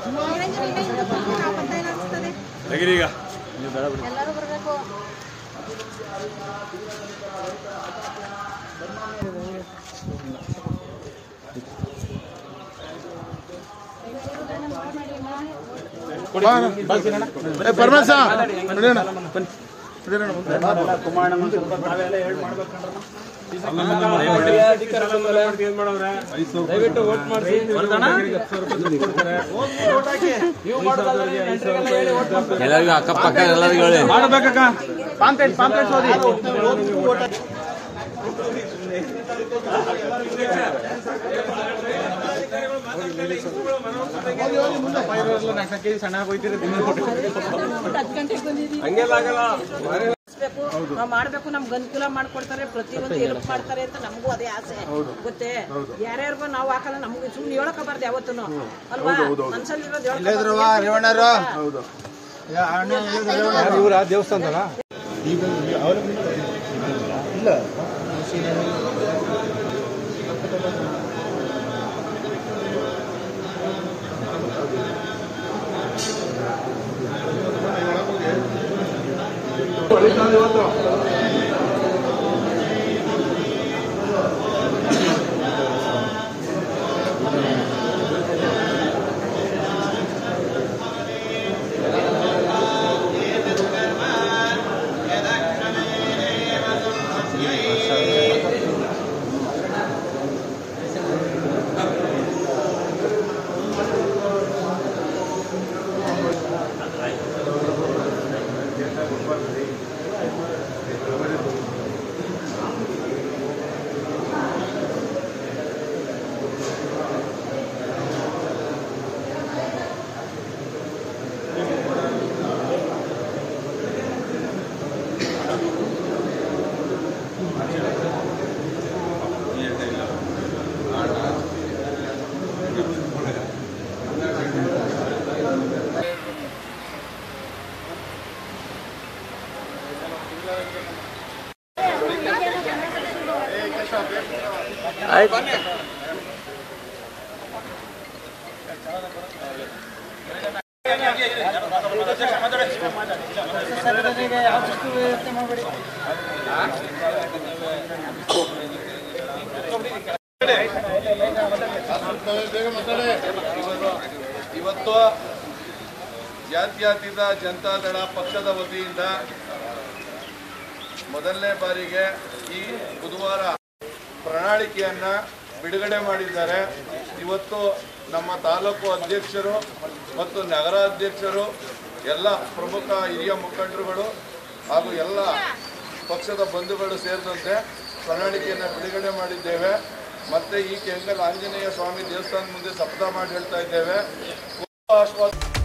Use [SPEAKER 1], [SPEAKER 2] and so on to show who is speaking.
[SPEAKER 1] ತೆಗೀರಿ ಈಗ
[SPEAKER 2] ಎಲ್ಲರೂ ಬರಬೇಕು
[SPEAKER 3] ಪರಮೇಶ
[SPEAKER 1] ದಯವಿಟ್ಟು ವೋಟ್ ಮಾಡಿಸಿ
[SPEAKER 4] ಎಲ್ಲರಿಗೂ ಅಕ್ಕಪಕ್ಕ ಎಲ್ಲರಿಗೂ ಹೇಳಿ
[SPEAKER 1] ಮಾಡಬೇಕಕ್ಕ
[SPEAKER 3] ಪಾಂಪ್ಲೆಟ್ ಪಾಂಪ್ಲೆಟ್ ಓದಿ
[SPEAKER 5] ನಾವು ಮಾಡ್ಬೇಕು ನಮ್ಗೆ ಅನುಕೂಲ ಮಾಡ್ಕೊಡ್ತಾರೆ ಪ್ರತಿಯೊಂದು ಹೆಲ್ಪ್ ಮಾಡ್ತಾರೆ ಅಂತ ನಮಗೂ ಅದೇ ಆಸೆ ಗೊತ್ತೇ ಯಾರ್ಯಾರಿಗೋ ನಾವು ಹಾಕಲ್ಲ ನಮ್ಗೆ ಸುಮ್ನೆ ಹೇಳಕಬಾರ್ದು ಯಾವತ್ತೂ ಅಲ್ವಾ ಮನ್ಸಲ್ಲಿರೋದು
[SPEAKER 3] ಹೌದು
[SPEAKER 1] ಇವರ ದೇವಸ್ಥಾನದಲ್ಲ
[SPEAKER 6] ಇವತ್ತು ಜಾತ್ಯತೀತ ಜನತಾದಳ ಪಕ್ಷದ ವತಿಯಿಂದ ಮೊದಲನೇ ಬಾರಿಗೆ ಈ ಬುಧವಾರ ಪ್ರಣಾಳಿಕೆಯನ್ನ ಬಿಡುಗಡೆ ಮಾಡಿದ್ದಾರೆ ಇವತ್ತು ನಮ್ಮ ತಾಲೂಕು ಅಧ್ಯಕ್ಷರು ಮತ್ತು ನಗರ ಅಧ್ಯಕ್ಷರು ಎಲ್ಲ ಪ್ರಮುಖ ಹಿರಿಯ ಮುಖಂಡರುಗಳು ಹಾಗೂ ಎಲ್ಲ ಪಕ್ಷದ ಬಂಧುಗಳು ಸೇರಿದಂತೆ ಪ್ರಣಾಳಿಕೆಯನ್ನು ಬಿಡುಗಡೆ ಮಾಡಿದ್ದೇವೆ ಮತ್ತೆ ಈ ಕೆಂಗಲ್ ಆಂಜನೇಯ ಸ್ವಾಮಿ ದೇವಸ್ಥಾನ ಮುಂದೆ ಶಪಥ ಮಾಡಿ ಹೇಳ್ತಾ ಇದ್ದೇವೆ ಆಶ್ವಾಸ